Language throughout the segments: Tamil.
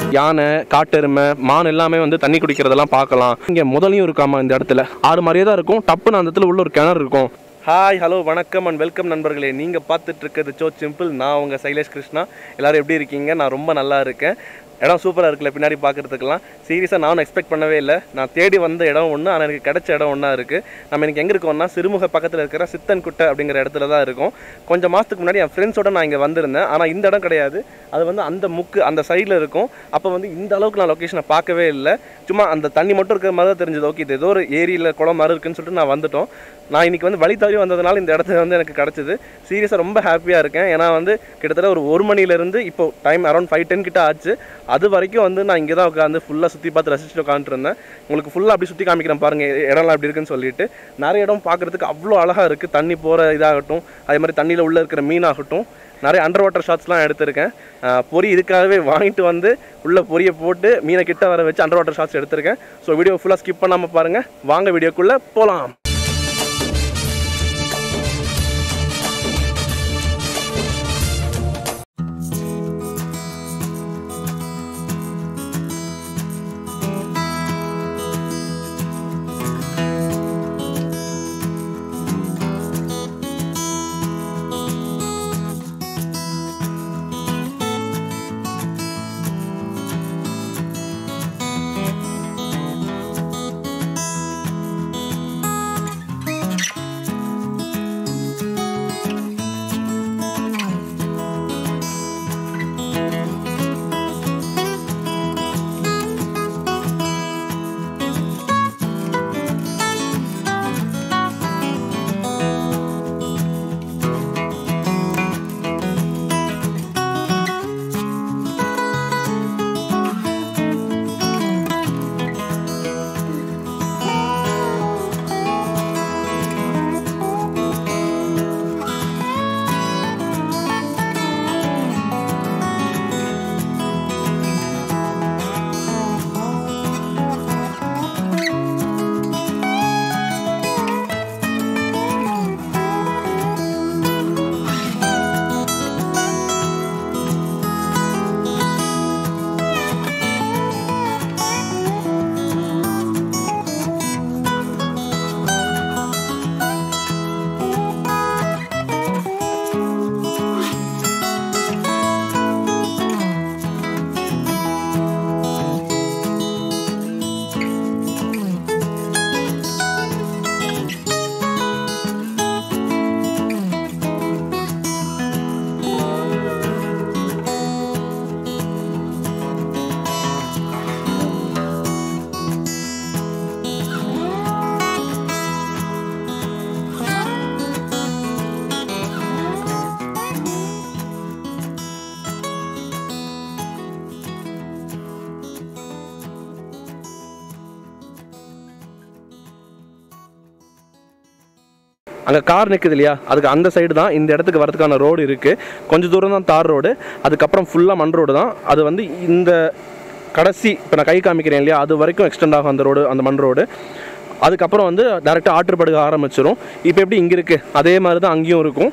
யானை காட்டெருமை மான் எல்லாமே வந்து தண்ணி குடிக்கிறதெல்லாம் பார்க்கலாம் இங்கே முதலையும் இருக்காமா இந்த இடத்துல ஆறு மாதிரியே தான் இருக்கும் டப்புன்னு அந்த இடத்துல உள்ள ஒரு கிணறு இருக்கும் ஹாய் ஹலோ வணக்கம் அண்ட் வெல்கம் நண்பர்களே நீங்கள் பார்த்துட்டு இருக்கிறது சோ சிம்பிள் நான் உங்கள் சைலேஷ் கிருஷ்ணா எல்லாரும் எப்படி இருக்கீங்க நான் ரொம்ப நல்லா இருக்கேன் இடம் சூப்பராக இருக்குல்ல பின்னாடி பார்க்குறதுக்கெல்லாம் சீரியஸாக நானும் எக்ஸ்பெக்ட் பண்ணவே இல்லை நான் தேடி வந்த இடம் ஒன்று ஆனால் எனக்கு கிடைச்ச இடம் ஒன்றா இருக்குது நம்ம எனக்கு எங்கே இருக்கோம்னா சிறுமுக பக்கத்தில் இருக்கிற சித்தன்குட்டை அப்படிங்கிற இடத்துல தான் இருக்கும் கொஞ்சம் மாதத்துக்கு முன்னாடி என் ஃப்ரெண்ட்ஸோட நான் இங்கே வந்திருந்தேன் ஆனால் இந்த இடம் கிடையாது அது வந்து அந்த முக்கு அந்த சைடில் இருக்கும் அப்போ வந்து இந்த அளவுக்கு நான் லொக்கேஷனை பார்க்கவே இல்லை சும்மா அந்த தண்ணி மட்டும் இருக்கிற மாதிரி தான் தெரிஞ்சது ஓகே இது ஏதோ ஒரு ஏரியில் குளம் மாதிரி இருக்குன்னு சொல்லிட்டு நான் வந்துட்டோம் நான் இன்னைக்கு வந்து வழி தவறி வந்ததுனால இந்த இடத்துல வந்து எனக்கு கிடச்சிது சீரியஸாக ரொம்ப ஹாப்பியாக இருக்கேன் ஏன்னா வந்து கிட்டத்தட்ட ஒரு ஒரு மணிலேருந்து இப்போ டைம் அரௌண்ட் ஃபைவ் டென் கிட்ட ஆச்சு அது வரைக்கும் வந்து நான் இங்கே தான் உட்காந்து ஃபுல்லாக சுற்றி பார்த்து ரசிச்சுட்டு உட்காந்துருந்தேன் உங்களுக்கு ஃபுல்லாக அப்படி சுற்றி காமிக்கிறேன் பாருங்கள் இடம்லாம் அப்படி இருக்குன்னு சொல்லிட்டு நிறைய இடம் பார்க்குறதுக்கு அவ்வளோ அழகாக இருக்குது தண்ணி போகிற இதாகட்டும் அதே மாதிரி தண்ணியில் உள்ளே இருக்கிற மீனாகட்டும் நிறைய அண்டர் வாட்டர் ஷாட்ஸ்லாம் எடுத்திருக்கேன் அஹ் பொரி இதுக்காகவே வாங்கிட்டு வந்து உள்ள பொரியை போட்டு மீனை கிட்ட வர வச்சு அண்டர் வாட்டர் ஷாட்ஸ் எடுத்திருக்கேன் ஸோ வீடியோ ஃபுல்லாக ஸ்கிப் பண்ணாமல் பாருங்கள் வாங்க வீடியோக்குள்ளே போகலாம் அங்கே கார் நிற்குது இல்லையா அதுக்கு அந்த சைடு தான் இந்த இடத்துக்கு வரதுக்கான ரோடு இருக்குது கொஞ்சம் தூரம் தான் தார் ரோடு அதுக்கப்புறம் ஃபுல்லாக மண் ரோடு தான் அது வந்து இந்த கடைசி இப்போ நான் கை காமிக்கிறேன் இல்லையா அது வரைக்கும் எக்ஸ்டெண்ட் ஆகும் அந்த ரோடு அந்த மண் ரோடு அதுக்கப்புறம் வந்து டேரெக்டாக ஆற்றுப்படுக ஆரம்பிச்சிரும் இப்போ எப்படி இங்கே இருக்குது அதே மாதிரி தான் அங்கேயும் இருக்கும்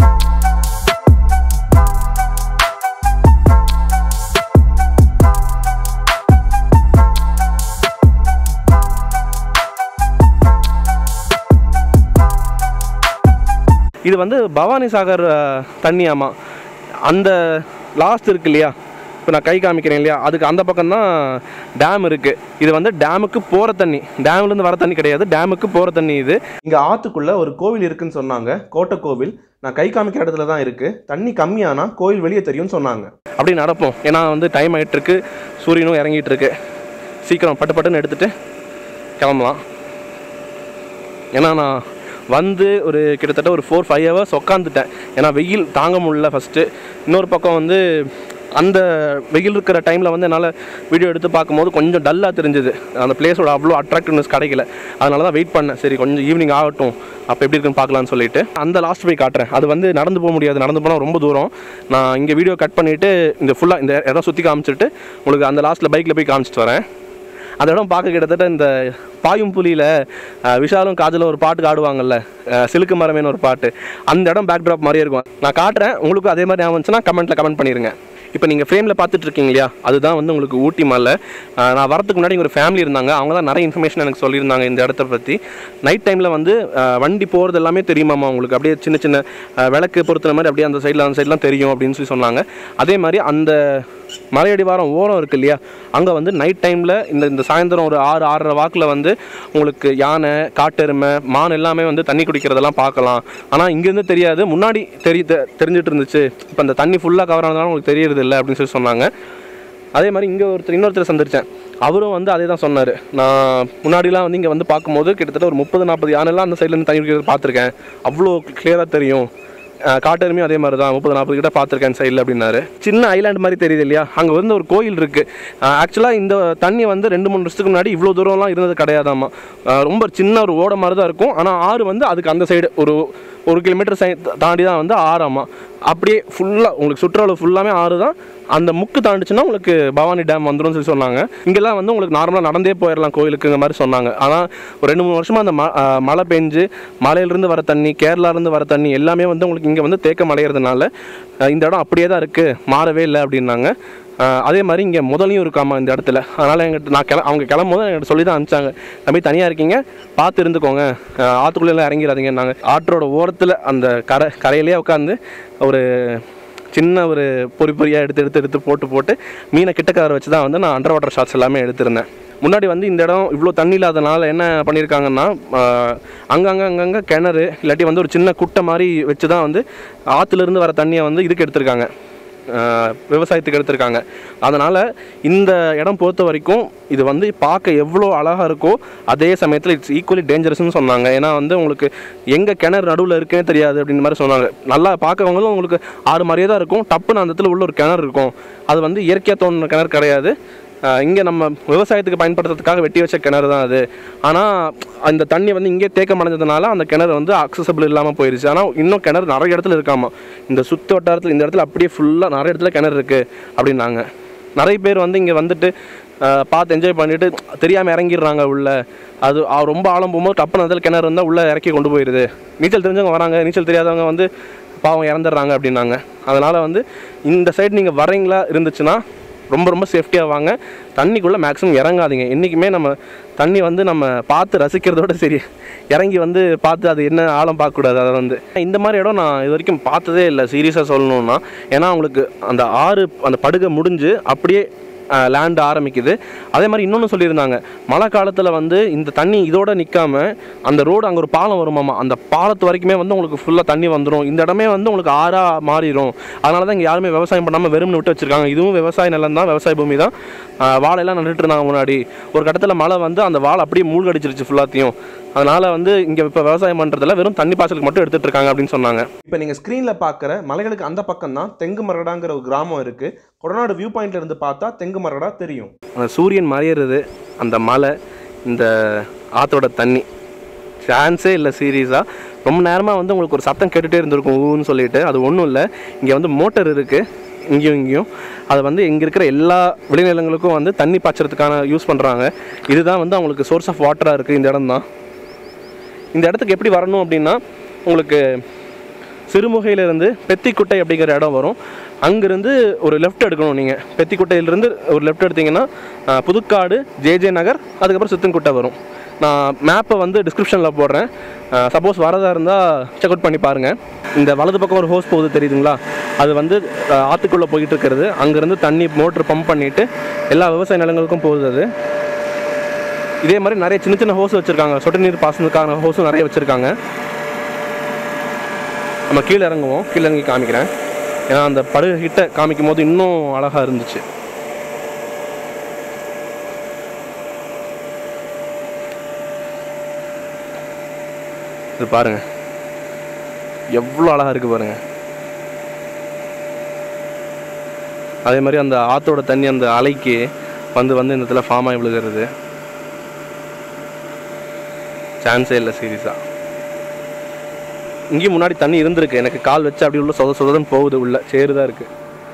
இது வந்து பவானி சாகர் அஹ், தண்ணியாமா அந்த லாஸ்ட் இருக்கு இல்லையா இப்போ நான் கை காமிக்கிறேன் இல்லையா அதுக்கு அந்த பக்கம் தான் டேம் இருக்குது இது வந்து டேமுக்கு போகிற தண்ணி டேம்லேருந்து வர தண்ணி கிடையாது டேமுக்கு போகிற தண்ணி இது இங்கே ஆற்றுக்குள்ளே ஒரு கோவில் இருக்குன்னு சொன்னாங்க கோட்டை கோவில் நான் கை காமிக்கிற இடத்துல தான் இருக்குது தண்ணி கம்மியானா கோவில் வெளியே தெரியும்னு சொன்னாங்க அப்படி நடப்போம் ஏன்னா வந்து டைம் ஆகிட்டு இருக்கு சூரியனும் இறங்கிட்டு இருக்கு சீக்கிரம் பட்டு பட்டுன்னு எடுத்துகிட்டு கிளம்பலாம் ஏன்னா நான் வந்து ஒரு கிட்டத்தட்ட ஒரு ஃபோர் ஃபைவ் ஹவர்ஸ் உட்காந்துட்டேன் ஏன்னா வெயில் தாங்க முடியல ஃபஸ்ட்டு இன்னொரு பக்கம் வந்து அந்த வெயில் இருக்கிற டைமில் வந்து என்னால் வீடியோ எடுத்து பார்க்கும்போது கொஞ்சம் டல்லாக தெரிஞ்சுது அந்த பிளேஸோட அவ்வளோ அட்ராக்டிவ்னஸ் கிடைக்கல அதனால தான் வெயிட் பண்ணேன் சரி கொஞ்சம் ஈவினிங் ஆகட்டும் அப்போ எப்படி இருக்குன்னு பார்க்கலான்னு சொல்லிட்டு அந்த லாஸ்ட் போய் காட்டுறேன் அது வந்து நடந்து போக முடியாது நடந்து போனால் ரொம்ப தூரம் நான் இங்கே வீடியோ கட் பண்ணிவிட்டு இந்த ஃபுல்லாக இந்த இடம் சுற்றி காமிச்சிட்டு உங்களுக்கு அந்த லாஸ்ட்டில் பைக்கில் போய் காமிச்சிட்டு வரேன் அந்த இடம் பார்க்க கிட்டத்தட்ட இந்த பாயும் புலியில் விஷாலும் காஜலும் ஒரு பாட்டுக்கு ஆடுவாங்கல்ல அஹ், சிலுக்கு மரமேன்னு ஒரு பாட்டு அந்த இடம் பேக் ட்ராப் மாதிரியே இருக்கும் நான் காட்டுறேன் உங்களுக்கும் அதே மாதிரி ஞாபகம் வந்துச்சுன்னா கமெண்ட்டில் கமெண்ட் பண்ணிடுங்க இப்போ நீங்கள் ஃப்ரேமில் பார்த்துட்டு இருக்கீங்க இல்லையா அதுதான் வந்து உங்களுக்கு ஊட்டி மலை ஆஹ் நான் வரதுக்கு முன்னாடி இங்க ஒரு ஃபேமிலி இருந்தாங்க அவங்க தான் நிறைய இன்ஃபர்மேஷன் எனக்கு சொல்லியிருந்தாங்க இந்த இடத்த பற்றி நைட் டைமில் வந்து ஆஹ் வண்டி போகிறது எல்லாமே தெரியுமாமா உங்களுக்கு அப்படியே சின்ன சின்ன ஆஹ் விளக்கு பொறுத்துன மாதிரி அப்படியே அந்த சைடில் அந்த சைட்லாம் தெரியும் அப்படின்னு சொல்லி சொன்னாங்க அதே மாதிரி அந்த மலையடிவாரம் ஓரம் இருக்கு இல்லையா அங்கே வந்து நைட் டைமில் இந்த இந்த சாயந்தரம் ஒரு ஆறு ஆறரை வாக்கில் வந்து உங்களுக்கு யானை காட்டெருமை மான் எல்லாமே வந்து தண்ணி குடிக்கிறதெல்லாம் பார்க்கலாம் ஆனால் இங்கேருந்து தெரியாது முன்னாடி தெரி தெ- தெரிஞ்சிட்டு இருந்துச்சு இப்போ அந்த தண்ணி ஃபுல்லாக கவர் ஆனதால உங்களுக்கு தெரியறது இல்லை அப்படின்னு சொல்லி சொன்னாங்க அதே மாதிரி இங்கே ஒருத்தர் இன்னொருத்தர் சந்திச்சேன் அவரும் வந்து அதே தான் சொன்னார் நான் முன்னாடிலாம் வந்து இங்கே வந்து பார்க்கும்போது கிட்டத்தட்ட ஒரு முப்பது நாற்பது யானைலாம் அந்த சைட்லேருந்து தண்ணி குடிக்கிறது பார்த்துருக்கேன் அவ்வளோ கிளியராக தெரியும் அஹ் காட்டெருமையும் அதே மாதிரி தான் முப்பது நாற்பது கிட்ட பார்த்துருக்கேன் சைடில் அப்படின்னாரு சின்ன ஐலாண்ட் மாதிரி தெரியுது இல்லையா அங்கே வந்து ஒரு கோயில் இருக்குது ஆக்சுவலாக இந்த தண்ணி வந்து ரெண்டு மூணு வருஷத்துக்கு முன்னாடி இவ்வளோ தூரம்லாம் இருந்தது கிடையாதாம்மா அஹ் ரொம்ப சின்ன ஒரு ஓட மாதிரி தான் இருக்கும் ஆனால் ஆறு வந்து அதுக்கு அந்த சைடு ஒரு ஒரு கிலோமீட்டர் சை தாண்டி தான் வந்து ஆறாமா அப்படியே ஃபுல்லாக உங்களுக்கு சுற்றுலா ஃபுல்லாமே ஆறு தான் அந்த முக்கு தாண்டிச்சுன்னா உங்களுக்கு பவானி டேம் வந்துடும் சொல்லி சொன்னாங்க இங்கெல்லாம் வந்து உங்களுக்கு நார்மலாக நடந்தே போயிடலாம் கோயிலுக்குங்க மாதிரி சொன்னாங்க ஆனால் ஒரு ரெண்டு மூணு வருஷமாக அந்த ம ஆஹ் மழை பெஞ்சு மலையிலேருந்து வர தண்ணி கேரளாலேருந்து வர தண்ணி எல்லாமே வந்து உங்களுக்கு இங்கே வந்து தேக்கம் அடைகிறதுனால ஆஹ் இந்த இடம் அப்படியே தான் இருக்குது மாறவே இல்லை அப்படின்னாங்க ஆஹ் அதே மாதிரி இங்கே முதலையும் இருக்காமா இந்த இடத்துல அதனால் எங்கிட்ட நான் கிள அவங்க கிளம்பும் போது என்கிட்ட சொல்லி தான் அனுப்பிச்சாங்க தம்பி தனியாக இருக்கீங்க பார்த்து இருந்துக்கோங்க ஆஹ் ஆத்துக்குள்ளெல்லாம் இறங்கிடாதீங்கன்னாங்க ஆற்றோட ஓரத்தில் அந்த கரை கரையிலேயே உட்காந்து ஒரு சின்ன ஒரு பொறி பொறியாக எடுத்து எடுத்து எடுத்து போட்டு போட்டு மீனை கிட்டக்கார வச்சு தான் வந்து நான் அண்டர் வாட்டர் ஷாட்ஸ் எல்லாமே எடுத்திருந்தேன் முன்னாடி வந்து இந்த இடம் இவ்வளோ தண்ணி இல்லாதனால என்ன பண்ணியிருக்காங்கன்னா ஆஹ் அங்கங்க அங்கங்கே கிணறு இல்லாட்டி வந்து ஒரு சின்ன குட்டை மாதிரி வச்சு தான் வந்து ஆற்றுலேருந்து வர தண்ணியை வந்து இதுக்கு எடுத்திருக்காங்க ஆஹ் விவசாயத்துக்கு எடுத்திருக்காங்க அதனால் இந்த இடம் பொறுத்த வரைக்கும் இது வந்து பார்க்க எவ்வளோ அழகாக இருக்கோ அதே சமயத்தில் இட்ஸ் ஈக்குவலி டேஞ்சரஸ்னு சொன்னாங்க ஏன்னா வந்து உங்களுக்கு எங்கே கிணறு நடுவில் இருக்குன்னே தெரியாது அப்படின்னு மாதிரி சொன்னாங்க நல்லா பார்க்கவங்களும் உங்களுக்கு ஆறு மாதிரியே தான் இருக்கும் டப்புன்னு அந்த இடத்துல உள்ள ஒரு கிணறு இருக்கும் அது வந்து இயற்கையாக தோணுன கிணறு கிடையாது இங்கே நம்ம விவசாயத்துக்கு பயன்படுத்துறதுக்காக வெட்டி வச்ச கிணறு தான் அது ஆனால் அந்த தண்ணி வந்து இங்கே தேக்கம் அடைஞ்சதுனால அந்த கிணறு வந்து அக்சசபிள் இல்லாமல் போயிருச்சு ஆனால் இன்னும் கிணறு நிறைய இடத்துல இருக்காமா இந்த சுற்று வட்டாரத்தில் இந்த இடத்துல அப்படியே ஃபுல்லாக நிறைய இடத்துல கிணறு இருக்குது அப்படின்னாங்க நிறைய பேர் வந்து இங்கே வந்துட்டு ஆஹ், பார்த்து என்ஜாய் பண்ணிட்டு தெரியாமல் இறங்கிடுறாங்க உள்ள அது ஆ, ரொம்ப ஆழம் போகும்போது டப்புன்னு அதில் கிணறு இருந்தால் உள்ளே இறக்கி கொண்டு போயிடுது நீச்சல் தெரிஞ்சவங்க வராங்க நீச்சல் தெரியாதவங்க வந்து பாவம் இறந்துடுறாங்க அப்படின்னாங்க அதனால் வந்து இந்த சைடு நீங்கள் வரீங்களா இருந்துச்சுன்னா ரொம்ப ரொம்ப சேஃப்டியாக வாங்க தண்ணிக்குள்ளே மேக்ஸிமம் இறங்காதீங்க என்றைக்குமே நம்ம தண்ணி வந்து நம்ம பார்த்து ரசிக்கிறதோட சரி இறங்கி வந்து பார்த்து அது என்ன ஆழம் பார்க்கக்கூடாது அதை வந்து இந்த மாதிரி இடம் நான் இது வரைக்கும் பார்த்ததே இல்லை சீரியஸாக சொல்லணுன்னா ஏன்னா உங்களுக்கு அந்த ஆறு அந்த படுகை முடிஞ்சு அப்படியே லேண்ட் ஆரம்பிக்குது அதே மாதிரி இன்னொன்று சொல்லியிருந்தாங்க மழை காலத்தில் வந்து இந்த தண்ணி இதோட நிற்காம அந்த ரோடு அங்கே ஒரு பாலம் வருமாமா அந்த பாலத்து வரைக்குமே வந்து உங்களுக்கு ஃபுல்லாக தண்ணி வந்துடும் இந்த இடமே வந்து உங்களுக்கு ஆறாக மாறிடும் அதனால தான் இங்கே யாருமே விவசாயம் பண்ணாமல் வெறும்னு விட்டு வச்சிருக்காங்க இதுவும் விவசாய நிலம் தான் விவசாய பூமி தான் ஆஹ் வாழையெல்லாம் நட்டுட்டு இருந்தாங்க முன்னாடி ஒரு கட்டத்தில் மழை வந்து அந்த வாழை அப்படியே மூழ்கடிச்சிருச்சு ஃபுல்லாத்தையும் அதனால் வந்து இங்கே இப்போ விவசாயம் பண்ணுறதுல வெறும் தண்ணி பாய்ச்சலுக்கு மட்டும் எடுத்துகிட்டு இருக்காங்க அப்படின்னு சொன்னாங்க இப்போ நீங்கள் ஸ்க்ரீனில் பார்க்குற மலைகளுக்கு அந்த பக்கம் தான் தெங்கு மரடாங்கிற ஒரு கிராமம் இருக்குது கொடநாடு வியூ பாயிண்ட்ல இருந்து பார்த்தா தெங்கு மரடா தெரியும் அந்த சூரியன் மறையிறது அந்த மலை இந்த ஆத்தோட தண்ணி சான்ஸே இல்லை சீரியஸாக ரொம்ப நேரமாக வந்து உங்களுக்கு ஒரு சத்தம் கேட்டுகிட்டே இருந்திருக்கும் ஊன்னு சொல்லிட்டு அது ஒன்றும் இல்லை இங்கே வந்து மோட்டர் இருக்குது இங்கேயும் இங்கேயும் அது வந்து இங்கே இருக்கிற எல்லா விளைநிலங்களுக்கும் வந்து தண்ணி பாய்ச்சறதுக்கான யூஸ் பண்ணுறாங்க இதுதான் வந்து அவங்களுக்கு சோர்ஸ் ஆஃப் வாட்டராக இருக்குது இந்த இடம் தான் இந்த இடத்துக்கு எப்படி வரணும் அப்படின்னா உங்களுக்கு சிறுமுகையிலிருந்து பெத்திக்குட்டை அப்படிங்கிற இடம் வரும் அங்கேருந்து ஒரு லெஃப்ட் எடுக்கணும் நீங்கள் பெத்திக்குட்டையிலிருந்து ஒரு லெஃப்ட் எடுத்தீங்கன்னா ஆஹ், புதுக்காடு ஜேஜே நகர் அதுக்கப்புறம் சித்தன்குட்டை வரும் நான் மேப்பை வந்து டிஸ்கிரிப்ஷனில் போடுறேன் சப்போஸ் வரதா இருந்தால் செக் அவுட் பண்ணி பாருங்கள் இந்த வலது பக்கம் ஒரு ஹோஸ் போகுது தெரியுதுங்களா அது வந்து ஆஹ், ஆத்துக்குள்ளே போயிட்டு இருக்கிறது அங்கேருந்து தண்ணி மோட்ரு பம்ப் பண்ணிவிட்டு எல்லா விவசாய நிலங்களுக்கும் போகுது அது இதே மாதிரி நிறைய சின்ன சின்ன ஹோஸ் வச்சுருக்காங்க சொட்டு நீர் பாசனத்துக்கான ஹோஸும் நிறைய வச்சுருக்காங்க நம்ம கீழே இறங்குவோம் கீழே இறங்கி காமிக்கிறேன் ஏன்னா அந்த படகு கிட்ட காமிக்கும் போது இன்னும் அழகாக இருந்துச்சு இது பாருங்க எவ்வளோ அழகாக இருக்குது பாருங்க அதே மாதிரி அந்த ஆத்தோட தண்ணி அந்த அலைக்கு வந்து வந்து இந்த இடத்துல ஃபார்ம் ஆகி விழுகிறது சான்ஸே இல்லை சீரியஸாக இங்கேயும் முன்னாடி தண்ணி இருந்திருக்கு எனக்கு கால் வச்சு அப்படி உள்ள சொத சொதன்னு போகுது உள்ள சேரு தான் இருக்கு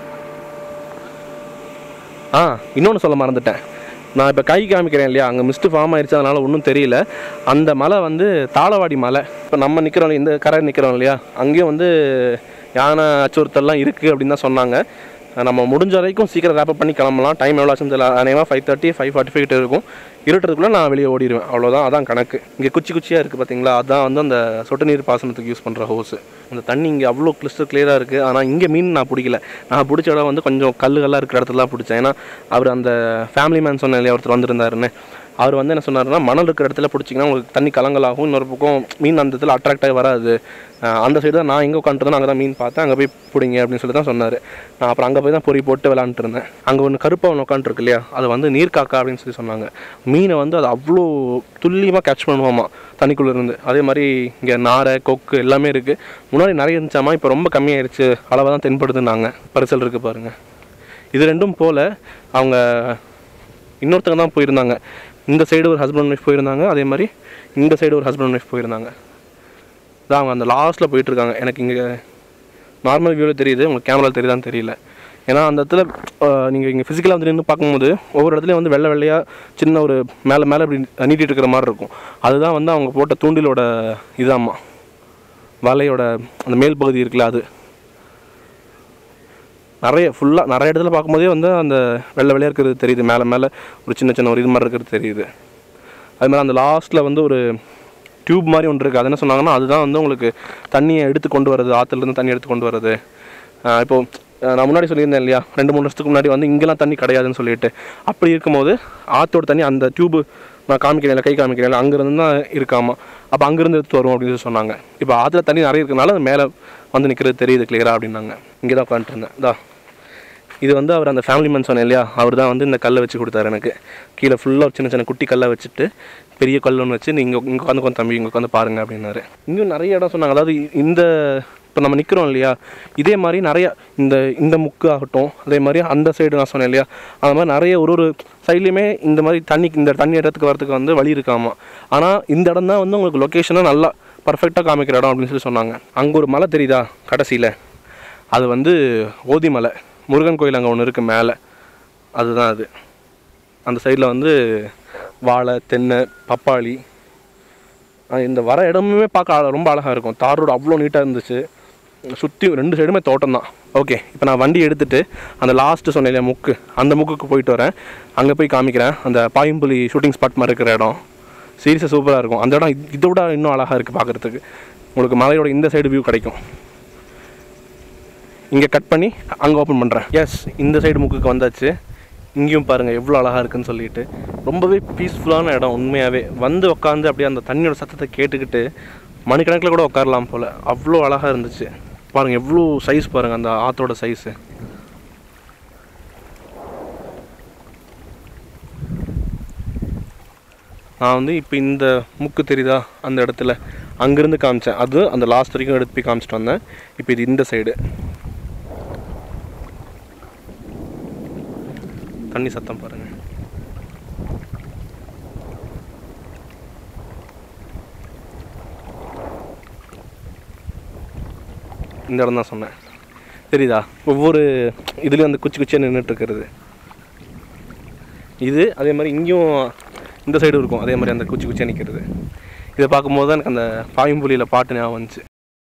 ஆ இன்னொன்று சொல்ல மறந்துட்டேன் நான் இப்போ கை காமிக்கிறேன் இல்லையா அங்கே மிஸ்ட் ஃபார்ம் ஆயிடுச்சு அதனால ஒன்றும் தெரியல அந்த மலை வந்து தாளவாடி மலை இப்போ நம்ம நிற்கிறோம் இந்த கரை நிற்கிறோம் இல்லையா அங்கேயும் வந்து யானை அச்சுறுத்தல்லாம் இருக்குது அப்படின்னு தான் சொன்னாங்க நம்ம முடிஞ்ச வரைக்கும் சீக்கிரம் ரேப் பண்ணி கிளம்பலாம் டைம் எவ்வளோ ஆச்சுன்னு தெரியல அநேகமாக five thirty five forty five இருக்கும் இருட்டுறதுக்குள்ளே நான் வெளியே ஓடிடுவேன் அவ்வளோதான் அதான் கணக்கு இங்கே குச்சி குச்சியாக இருக்குது பார்த்தீங்களா அதான் வந்து அந்த சொட்டு நீர் பாசனத்துக்கு யூஸ் பண்ணுற ஹோஸ் அந்த தண்ணி இங்கே அவ்வளோ கிறிஸ்டல் கிளியராக இருக்குது ஆனால் இங்கே மீன் நான் பிடிக்கல நான் பிடிச்ச இடம் வந்து கொஞ்சம் கல்லுகள்லாம் இருக்கிற இடத்துல தான் பிடிச்சேன் ஏன்னா அவர் அந்த ஃபேமிலி மேன் சொன்ன இல்லையா ஒருத்தர் வந்திருந்தாருன்னு அவர் வந்து என்ன சொன்னாருன்னா மணல் இருக்கிற இடத்துல பிடிச்சிங்கன்னா உங்களுக்கு தண்ணி கலங்கலாகும் இன்னொரு பக்கம் மீன் அந்த இடத்துல அட்ராக்ட் ஆகி வராது அஹ் அந்த சைடு தான் நான் எங்கே உட்காந்துருந்தேன் அங்கே தான் மீன் பார்த்தேன் அங்கே போய் பிடிங்க அப்படின்னு சொல்லி தான் சொன்னார் நான் அப்புறம் அங்கே போய் தான் பொறி போட்டு விளாண்டுட்டு இருந்தேன் அங்கே ஒன்று கருப்பாக ஒன்று உட்காந்துருக்கு இல்லையா அது வந்து நீர்க்காக்கா அப்படின்னு சொல்லி சொன்னாங்க மீனை வந்து அது அவ்வளோ துல்லியமாக கேட்ச் பண்ணுவோமா தண்ணிக்குள்ளே இருந்து அதே மாதிரி இங்கே நாரை கொக்கு எல்லாமே இருக்குது முன்னாடி நிறைய இருந்துச்சாமா இப்போ ரொம்ப கம்மியாயிருச்சு அளவாக தான் தென்படுதுன்னாங்க பரிசல் இருக்குது பாருங்கள் இது ரெண்டும் போல் அவங்க இன்னொருத்தங்க தான் போயிருந்தாங்க இந்த சைடு ஒரு ஹஸ்பண்ட் ஒய்ஃப் போயிருந்தாங்க அதே மாதிரி இந்த சைடு ஒரு ஹஸ்பண்ட் ஒய்ஃப் போயிருந்தாங்க தான் அவங்க அந்த லாஸ்ட்டில் போயிட்டுருக்காங்க எனக்கு இங்கே நார்மல் வியூவில் தெரியுது உங்களுக்கு கேமரா தெரியுதான்னு தெரியல ஏன்னா அந்த இடத்துல நீங்கள் இங்கே ஃபிசிக்கலாக வந்து நின்று பார்க்கும்போது ஒவ்வொரு இடத்துலையும் வந்து வெள்ளை வெள்ளையாக சின்ன ஒரு மேலே மேலே இப்படி நீட்டிட்டு இருக்கிற மாதிரி இருக்கும் அதுதான் வந்து அவங்க போட்ட தூண்டிலோட இதாம்மா வலையோட அந்த மேல் பகுதி இருக்குல்ல அது நிறைய ஃபுல்லாக நிறைய இடத்துல பார்க்கும்போதே வந்து அந்த வெள்ளை வெள்ளையாக இருக்கிறது தெரியுது மேலே மேலே ஒரு சின்ன சின்ன ஒரு இது மாதிரி இருக்கிறது தெரியுது அது மாதிரி அந்த லாஸ்ட்டில் வந்து ஒரு டியூப் மாதிரி ஒன்று இருக்குது அது என்ன சொன்னாங்கன்னா அதுதான் வந்து உங்களுக்கு தண்ணியை எடுத்து கொண்டு வர்றது ஆற்றுலேருந்து தண்ணி எடுத்து கொண்டு வர்றது ஆஹ் இப்போ ஆஹ் நான் முன்னாடி சொல்லியிருந்தேன் இல்லையா ரெண்டு மூணு வருஷத்துக்கு முன்னாடி வந்து இங்கெல்லாம் தண்ணி கிடையாதுன்னு சொல்லிட்டு அப்படி இருக்கும்போது ஆற்றோட தண்ணி அந்த டியூப் நான் காமிக்கிறேன் கை காமிக்கிறேன் அங்கேருந்து தான் இருக்காமா அப்போ அங்கேருந்து எடுத்து வரும் அப்படின்னு சொல்லி சொன்னாங்க இப்போ ஆற்றுல தண்ணி நிறைய இருக்கனால அது மேலே வந்து நிற்கிறது தெரியுது கிளியராக அப்படின்னாங்க இங்கே தான் உட்காந்துட்டு இருந்தேன் இதா இது வந்து அவர் அந்த ஃபேமிலி மேன் சொன்னேன் இல்லையா அவர் தான் வந்து இந்த கல்லை வச்சு கொடுத்தாரு எனக்கு கீழே ஃபுல்லாக ஒரு சின்ன சின்ன குட்டி கல்லை வச்சுட்டு பெரிய கல் ஒன்று வச்சு நீங்கள் இங்கே உட்காந்து கொஞ்சம் தம்பி இங்கே உட்காந்து பாருங்க அப்படின்னாரு இன்னும் நிறைய இடம் சொன்னாங்க அதாவது இந்த இப்போ நம்ம நிற்கிறோம் இல்லையா இதே மாதிரி நிறைய இந்த இந்த முக்கு ஆகட்டும் அதே மாதிரி அந்த சைடு நான் சொன்னேன் இல்லையா அந்த மாதிரி நிறைய ஒரு ஒரு சைட்லேயுமே இந்த மாதிரி தண்ணி இந்த தண்ணி இடத்துக்கு வரதுக்கு வந்து வழி இருக்காமா ஆனால் இந்த இடம் தான் வந்து உங்களுக்கு லொக்கேஷனாக நல்லா பர்ஃபெக்டாக காமிக்கிற இடம் அப்படின்னு சொல்லி சொன்னாங்க அங்கே ஒரு மலை தெரியுதா கடைசியில் அது வந்து ஓதிமலை முருகன் கோயில் அங்கே ஒன்று இருக்குது மேலே அதுதான் அது அந்த சைடில் வந்து வாழை தென்னை பப்பாளி அஹ் இந்த வர இடமுமே பார்க்க அழ- ரொம்ப அழகாக இருக்கும் தார் ரோடு அவ்வளோ நீட்டாக இருந்துச்சு சுற்றி ரெண்டு சைடுமே தோட்டம் தான் ஓகே இப்போ நான் வண்டி எடுத்துகிட்டு அந்த லாஸ்ட்டு சொன்னேன் இல்லையா முக்கு அந்த முக்குக்கு போயிட்டு வரேன் அங்கே போய் காமிக்கிறேன் அந்த பாயம்புலி ஷூட்டிங் ஸ்பாட் மாதிரி இருக்கிற இடம் சீரியஸாக சூப்பராக இருக்கும் அந்த இடம் இதை விட இன்னும் அழகாக இருக்குது பார்க்குறதுக்கு உங்களுக்கு மலையோட இந்த சைடு வியூ கிடைக்கும் இங்கே கட் பண்ணி அங்கே ஓப்பன் பண்ணுறேன் எஸ் இந்த சைடு முக்குக்கு வந்தாச்சு இங்கேயும் பாருங்கள் எவ்வளோ அழகாக இருக்குன்னு சொல்லிட்டு ரொம்பவே பீஸ்ஃபுல்லான இடம் உண்மையாகவே வந்து உட்காந்து அப்படியே அந்த தண்ணியோட சத்தத்தை கேட்டுக்கிட்டு மணிக்கணக்கில் கூட உட்காரலாம் போல் அவ்வளோ அழகாக இருந்துச்சு பாருங்கள் எவ்வளோ சைஸ் பாருங்கள் அந்த ஆற்றோட சைஸு நான் வந்து இப்போ இந்த முக்கு தெரியுதா அந்த இடத்துல அங்கேருந்து காமிச்சேன் அது அந்த லாஸ்ட் வரைக்கும் எடுத்து போய் காமிச்சிட்டு வந்தேன் இப்போ இது இந்த சைடு தண்ணி சத்தம் பாருங்க இந்த இடம் தான் சொன்னேன் தெரியுதா ஒவ்வொரு இதுலேயும் அந்த குச்சி குச்சியாக நின்றுட்டு இருக்கிறது இது அதே மாதிரி இங்கேயும் இந்த சைடு இருக்கும் அதே மாதிரி அந்த குச்சி குச்சியாக நிற்கிறது இதை பார்க்கும்போது தான் எனக்கு அந்த பாயம்புலியில் பாட்டு ஞாபகம் வந்துச்சு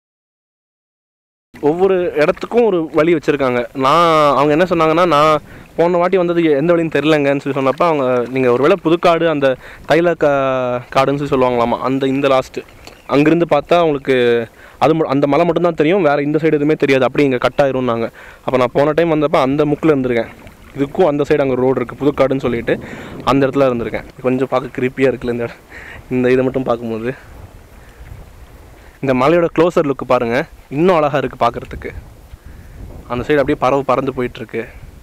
ஒவ்வொரு இடத்துக்கும் ஒரு வழி வச்சுருக்காங்க நான் அவங்க என்ன சொன்னாங்கன்னா நான் போன வாட்டி வந்தது எந்த வழின்னு தெரிலங்கன்னு சொல்லி சொன்னப்போ அவங்க நீங்கள் ஒருவேளை புதுக்காடு அந்த தைல கா காடுன்னு சொல்லி சொல்லுவாங்களாமா அந்த இந்த லாஸ்ட்டு அங்கேருந்து பார்த்தா அவங்களுக்கு அது மு- அந்த மலை மட்டும்தான் தெரியும் வேறு இந்த சைடு எதுவுமே தெரியாது அப்படி இங்கே கட் ஆயிரும்னாங்க அப்போ நான் போன டைம் வந்தப்போ அந்த முக்கில் இருந்திருக்கேன் இதுக்கும் அந்த சைடு அங்கே ரோடு இருக்குது புதுக்காடுன்னு சொல்லிட்டு அந்த இடத்துல இருந்திருக்கேன் கொஞ்சம் பார்க்க கிரிப்பியாக இருக்குல்ல இந்த இடம் இந்த இதை மட்டும் பார்க்கும்போது இந்த மலையோட க்ளோசர் லுக்கு பாருங்கள் இன்னும் அழகாக இருக்குது பார்க்குறதுக்கு அந்த சைடு அப்படியே பறவை பறந்து போயிட்டுருக்கு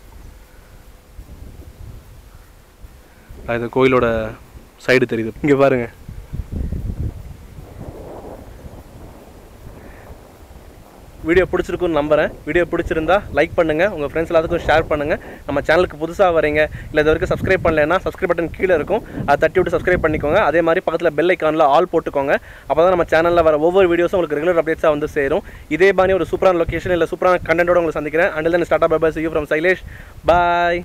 அது கோயிலோட சைடு தெரியுது இங்கே பாருங்க வீடியோ பிடிச்சிருக்குன்னு நம்புறேன் வீடியோ பிடிச்சிருந்தா லைக் பண்ணுங்கள் உங்கள் ஃப்ரெண்ட்ஸ் எல்லாத்துக்கும் ஷேர் பண்ணுங்கள் நம்ம சேனலுக்கு புதுசாக வரீங்க இல்லை இது வரைக்கும் சப்ஸ்கிரைப் பண்ணலைன்னா சப்ஸ்கிரைப் பட்டன் கீழே இருக்கும் அதை தட்டி விட்டு சப்ஸ்கிரைப் பண்ணிக்கோங்க அதே மாதிரி பக்கத்தில் பெல் ஐக்கானில் ஆல் போட்டுக்கோங்க அப்போ தான் நம்ம சேனலில் வர ஒவ்வொரு வீடியோஸும் உங்களுக்கு ரெகுலர் அப்டேட்ஸாக வந்து சேரும் இதே மாதிரி ஒரு சூப்பரான லொக்கேஷன் இல்லை சூப்பரான கண்டென்ட்டோட உங்களை சந்திக்கிறேன் until then start up bye you from Shailesh bye